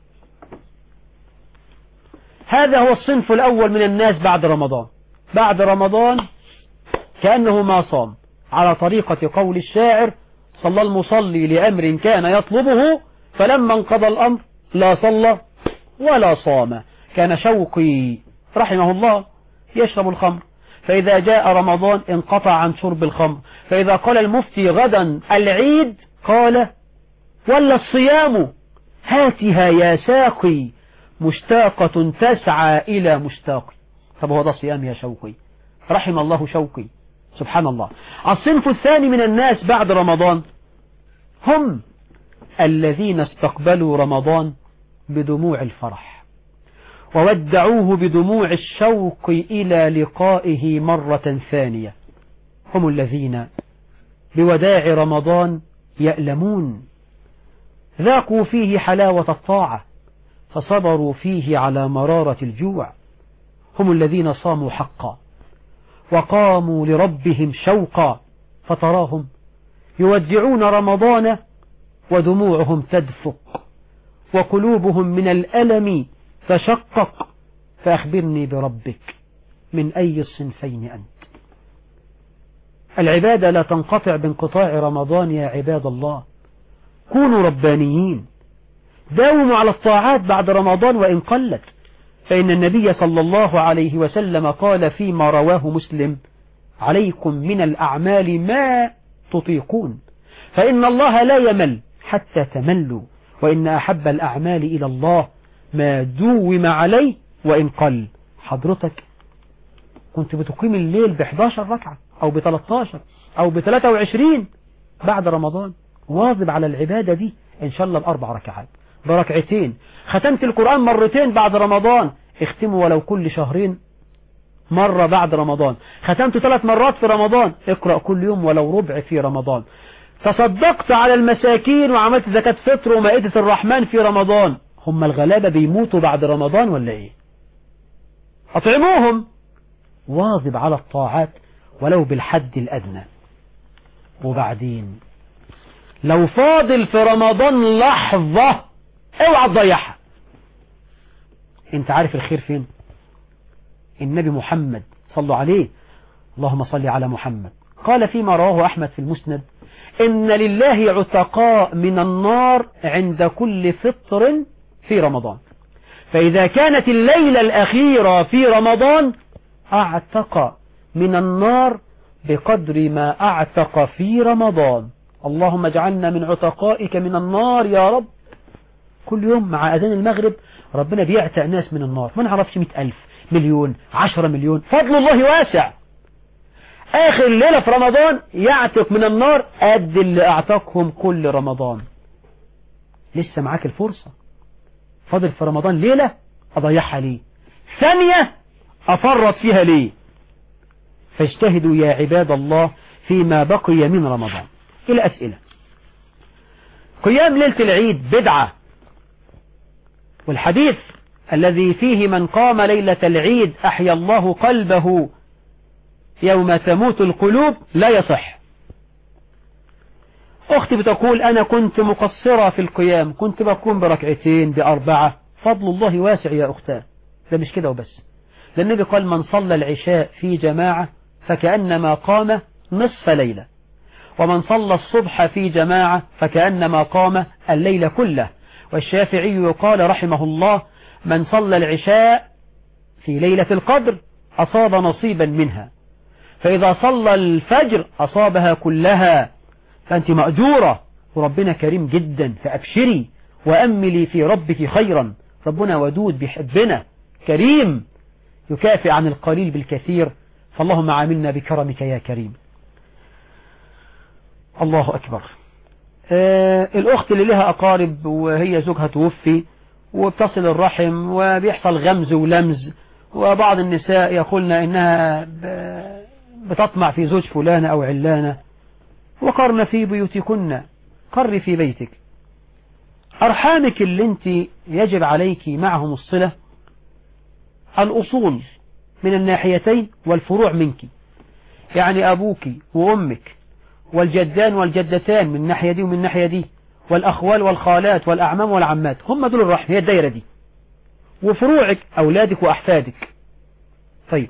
هذا هو الصنف الاول من الناس بعد رمضان بعد رمضان كأنه ما صام على طريقة قول الشاعر صلى المصلي لأمر كان يطلبه فلما انقضى الأمر لا صلى ولا صام كان شوقي رحمه الله يشرب الخمر فإذا جاء رمضان انقطع عن شرب الخمر فإذا قال المفتي غدا العيد قال ولا الصيام هاتها يا ساقي مشتاقة تسعى إلى مشتاق طب هو ده صيام يا شوقي رحم الله شوقي سبحان الله الصنف الثاني من الناس بعد رمضان هم الذين استقبلوا رمضان بدموع الفرح وودعوه بدموع الشوق إلى لقائه مرة ثانية هم الذين بوداع رمضان يألمون ذاقوا فيه حلاوة الطاعة فصبروا فيه على مرارة الجوع هم الذين صاموا حقا وقاموا لربهم شوقا فتراهم يودعون رمضان ودموعهم تدفق وقلوبهم من الألم تشقق فأخبرني بربك من أي الصنفين أنت العبادة لا تنقطع بانقطاع رمضان يا عباد الله كونوا ربانيين داوموا على الطاعات بعد رمضان وإن قلت فإن النبي صلى الله عليه وسلم قال فيما رواه مسلم عليكم من الأعمال ما تطيقون فإن الله لا يمل حتى تملوا وإن أحب الأعمال إلى الله ما دوم عليه وإن قل حضرتك كنت بتقيم الليل ب 11 ركعة أو ب 13 أو ب 23 بعد رمضان واظب على العبادة دي إن شاء الله بأربع ركعات بركعتين ختمت القرآن مرتين بعد رمضان اختموا ولو كل شهرين مرة بعد رمضان ختمت ثلاث مرات في رمضان اقرأ كل يوم ولو ربع في رمضان تصدقت على المساكين وعملت زكاة فطر ومائدة الرحمن في رمضان هم الغلابة بيموتوا بعد رمضان ولا ايه اطعموهم واظب على الطاعات ولو بالحد الأدنى وبعدين لو فاضل في رمضان لحظة اوعى تضيعها انت عارف الخير فين النبي محمد صلوا عليه اللهم صل على محمد قال فيما رواه أحمد في المسند إن لله عتقاء من النار عند كل فطر في رمضان فإذا كانت الليلة الأخيرة في رمضان أعتق من النار بقدر ما أعتق في رمضان اللهم اجعلنا من عتقائك من النار يا رب كل يوم مع أذان المغرب ربنا بيعتق ناس من النار ما نعرفش مئة ألف مليون عشرة مليون فضل الله واسع آخر ليلة في رمضان يعتق من النار قد اللي أعتقهم كل رمضان لسه معاك الفرصة فاضل في رمضان ليلة أضيعها ليه ثانية أفرط فيها ليه فاجتهدوا يا عباد الله فيما بقي من رمضان إلى أسئلة قيام ليلة العيد بدعة والحديث الذي فيه من قام ليلة العيد أحيا الله قلبه يوم تموت القلوب لا يصح أختي بتقول أنا كنت مقصرة في القيام كنت بقوم بركعتين بأربعة فضل الله واسع يا أختاه ده مش كده وبس ده النبي قال من صلى العشاء في جماعة فكأنما قام نصف ليلة ومن صلى الصبح في جماعة فكأنما قام الليل كله والشافعي قال رحمه الله من صلى العشاء في ليلة القدر أصاب نصيبا منها فإذا صلى الفجر أصابها كلها فأنت مأجورة وربنا كريم جدا فأبشري وأملي في ربك خيرا ربنا ودود بيحبنا كريم يكافئ عن القليل بالكثير فاللهم عاملنا بكرمك يا كريم الله أكبر آه الأخت اللي لها أقارب وهي زوجها توفي وبتصل الرحم وبيحصل غمز ولمز وبعض النساء يقولن إنها بتطمع في زوج فلانة أو علانة وقرن في بيوتكن قر في بيتك أرحامك اللي انت يجب عليك معهم الصلة الأصول من الناحيتين والفروع منك يعني أبوك وأمك والجدان والجدتان من الناحية دي ومن الناحية دي والأخوال والخالات والأعمام والعمات هم دول الرحم هي الدايرة دي وفروعك أولادك وأحفادك طيب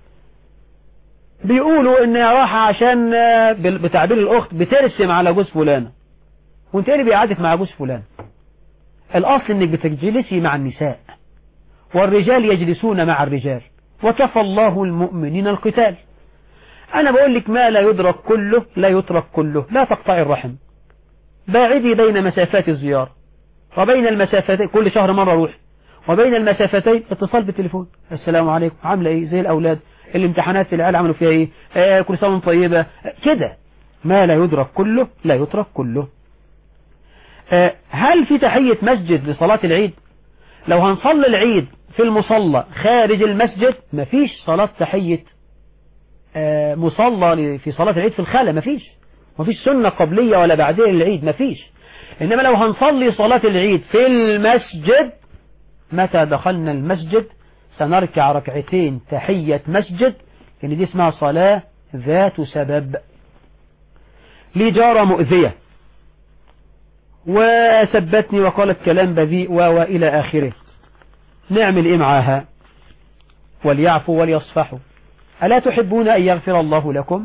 بيقولوا ان راحة عشان بتعبير الأخت بترسم على جوز فلانة وانت اللي بيقعدك مع جوز فلان الأصل انك بتجلسي مع النساء والرجال يجلسون مع الرجال وكفى الله المؤمنين القتال أنا بقول لك ما لا يدرك كله لا يترك كله لا تقطع الرحم باعدي بين مسافات الزيارة وبين المسافتين كل شهر مرة روح وبين المسافتين اتصال بالتليفون السلام عليكم عاملة ايه زي الأولاد الامتحانات العيال عملوا فيها ايه آه كل سنة وانتم طيبة آه كده ما لا يدرك كله لا يترك كله آه هل في تحية مسجد لصلاة العيد لو هنصلي العيد في المصلى خارج المسجد مفيش صلاة تحية آه مصلى في صلاة العيد في الخلا مفيش مفيش سنة قبلية ولا بعدية للعيد مفيش إنما لو هنصلي صلاة العيد في المسجد متى دخلنا المسجد سنركع ركعتين تحية مسجد يعني دي اسمها صلاة ذات سبب لي جارة مؤذية وسبتني وقالت كلام بذيء وإلى آخره نعمل إيه معاها وليعفوا وليصفحوا ألا تحبون أن يغفر الله لكم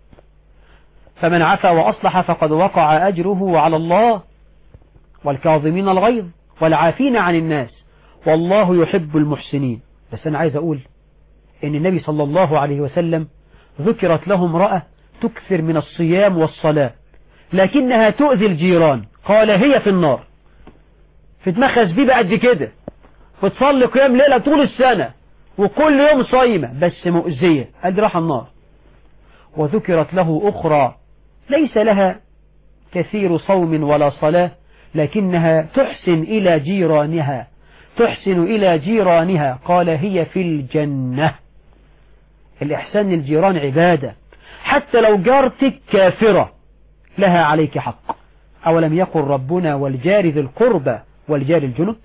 فمن عفا وأصلح فقد وقع أجره على الله والكاظمين الغيظ والعافين عن الناس والله يحب المحسنين بس أنا عايز أقول إن النبي صلى الله عليه وسلم ذكرت له امرأة تكثر من الصيام والصلاة لكنها تؤذي الجيران قال هي في النار في دماغها زبيبة قد كده بتصلي قيام ليلة طول السنة وكل يوم صايمة بس مؤذية قد راح النار وذكرت له أخرى ليس لها كثير صوم ولا صلاة لكنها تحسن إلى جيرانها تحسن إلى جيرانها قال هي في الجنة الإحسان للجيران عبادة حتى لو جارتك كافرة لها عليك حق أولم يقل ربنا والجار ذي القربى والجار الجنب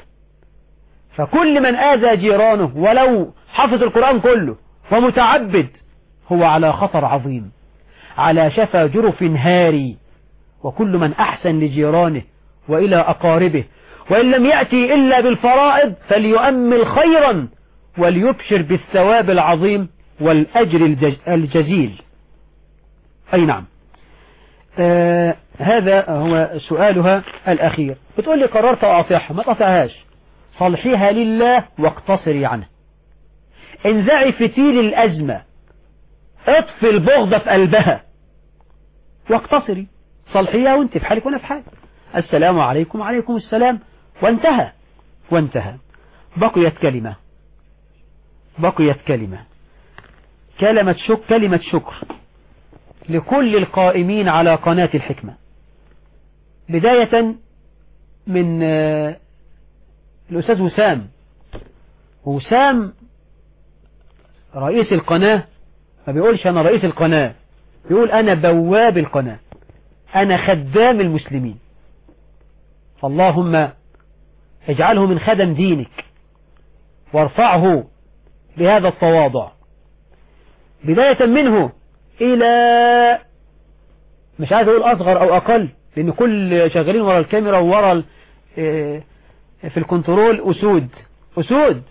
فكل من آذى جيرانه ولو حفظ القرآن كله ومتعبد هو على خطر عظيم على شفا جرف هاري وكل من أحسن لجيرانه وإلى أقاربه وإن لم يأتي إلا بالفرائض فليؤمل خيرا وليبشر بالثواب العظيم والأجر الجزيل أي نعم آه هذا هو سؤالها الأخير بتقول لي قررت أعطيها ما تقطعهاش صلحيها لله واقتصري عنها انزعي فتيل الأزمة اطفي البغضة في قلبها واقتصري صلحيها وانت في حالك وانا في حالي السلام عليكم وعليكم السلام وانتهى وانتهى بقيت كلمة بقيت كلمة كلمة شكر كلمة شكر لكل القائمين على قناة الحكمة بداية من الأستاذ وسام وسام رئيس القناة ما بيقولش أنا رئيس القناة بيقول أنا بواب القناة أنا خدام المسلمين فاللهم اجعله من خدم دينك وارفعه بهذا التواضع بداية منه إلى مش عايز أقول أصغر أو أقل لأن كل شغالين ورا الكاميرا وورا في الكنترول أسود أسود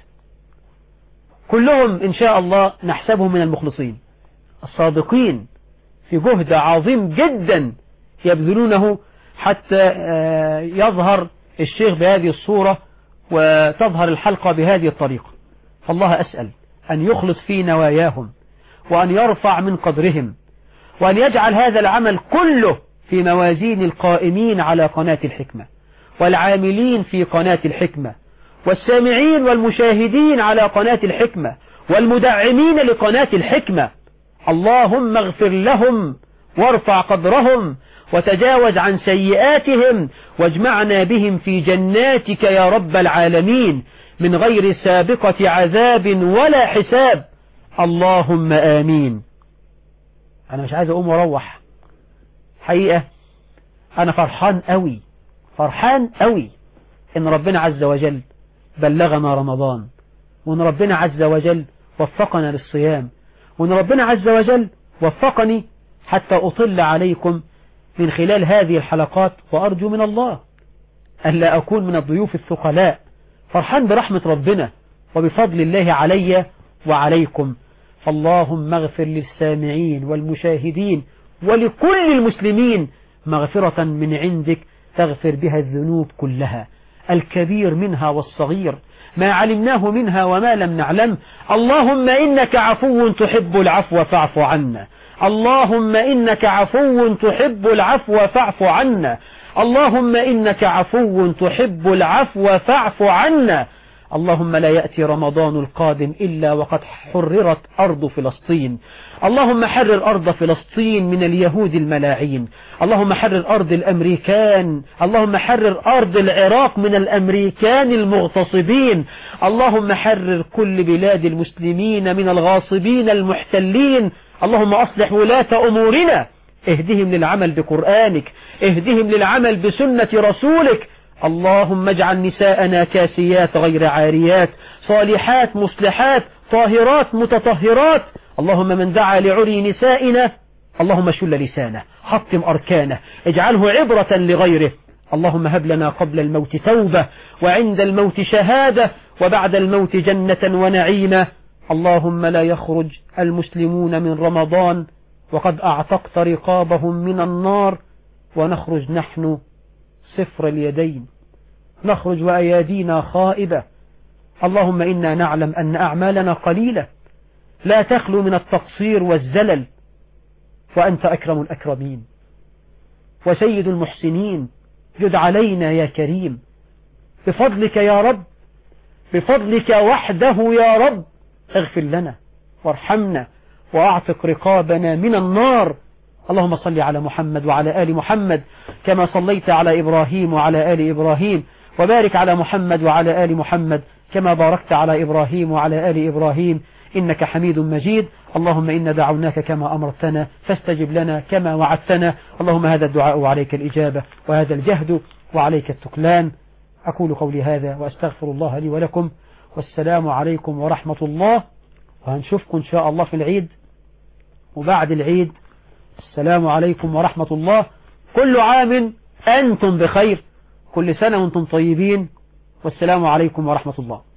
كلهم إن شاء الله نحسبهم من المخلصين الصادقين في جهد عظيم جدا يبذلونه حتى يظهر الشيخ بهذه الصورة وتظهر الحلقة بهذه الطريقة فالله أسأل أن يخلص في نواياهم وأن يرفع من قدرهم وأن يجعل هذا العمل كله في موازين القائمين على قناة الحكمة والعاملين في قناة الحكمة والسامعين والمشاهدين على قناة الحكمة والمدعمين لقناة الحكمة اللهم اغفر لهم وارفع قدرهم وتجاوز عن سيئاتهم واجمعنا بهم في جناتك يا رب العالمين من غير سابقة عذاب ولا حساب اللهم آمين أنا مش عايز أقوم وأروح حقيقة أنا فرحان قوي فرحان قوي إن ربنا عز وجل بلغنا رمضان وإن ربنا عز وجل وفقنا للصيام وإن ربنا عز وجل وفقني حتى أطل عليكم من خلال هذه الحلقات وأرجو من الله ألا أكون من الضيوف الثقلاء فرحان برحمة ربنا وبفضل الله علي وعليكم فاللهم اغفر للسامعين والمشاهدين ولكل المسلمين مغفرة من عندك تغفر بها الذنوب كلها الكبير منها والصغير ما علمناه منها وما لم نعلم اللهم إنك عفو تحب العفو فاعف عنا اللهم إنك عفو تحب العفو فاعف عنا اللهم إنك عفو تحب العفو فاعف عنا اللهم لا يأتي رمضان القادم إلا وقد حررت أرض فلسطين اللهم حرر أرض فلسطين من اليهود الملاعين اللهم حرر أرض الأمريكان اللهم حرر أرض العراق من الأمريكان المغتصبين اللهم حرر كل بلاد المسلمين من الغاصبين المحتلين اللهم أصلح ولاة أمورنا اهدهم للعمل بقرآنك اهدهم للعمل بسنة رسولك اللهم اجعل نساءنا كاسيات غير عاريات صالحات مصلحات طاهرات متطهرات اللهم من دعا لعري نسائنا اللهم شل لسانه حطم أركانه اجعله عبرة لغيره اللهم هب لنا قبل الموت توبة وعند الموت شهادة وبعد الموت جنة ونعيمة اللهم لا يخرج المسلمون من رمضان وقد أعتقت رقابهم من النار ونخرج نحن صفر اليدين نخرج وأيادينا خائبة اللهم إنا نعلم أن أعمالنا قليلة لا تخلو من التقصير والزلل وأنت أكرم الأكرمين وسيد المحسنين جد علينا يا كريم بفضلك يا رب بفضلك وحده يا رب اغفر لنا وارحمنا وأعتق رقابنا من النار اللهم صل على محمد وعلى آل محمد كما صليت على إبراهيم وعلى آل إبراهيم وبارك على محمد وعلى آل محمد كما باركت على إبراهيم وعلى آل إبراهيم إنك حميد مجيد اللهم إنا دعوناك كما أمرتنا فاستجب لنا كما وعدتنا اللهم هذا الدعاء وعليك الإجابة وهذا الجهد وعليك التكلان أقول قولي هذا وأستغفر الله لي ولكم والسلام عليكم ورحمة الله وهنشوفكم إن شاء الله في العيد وبعد العيد السلام عليكم ورحمة الله كل عام أنتم بخير كل سنة وأنتم طيبين والسلام عليكم ورحمة الله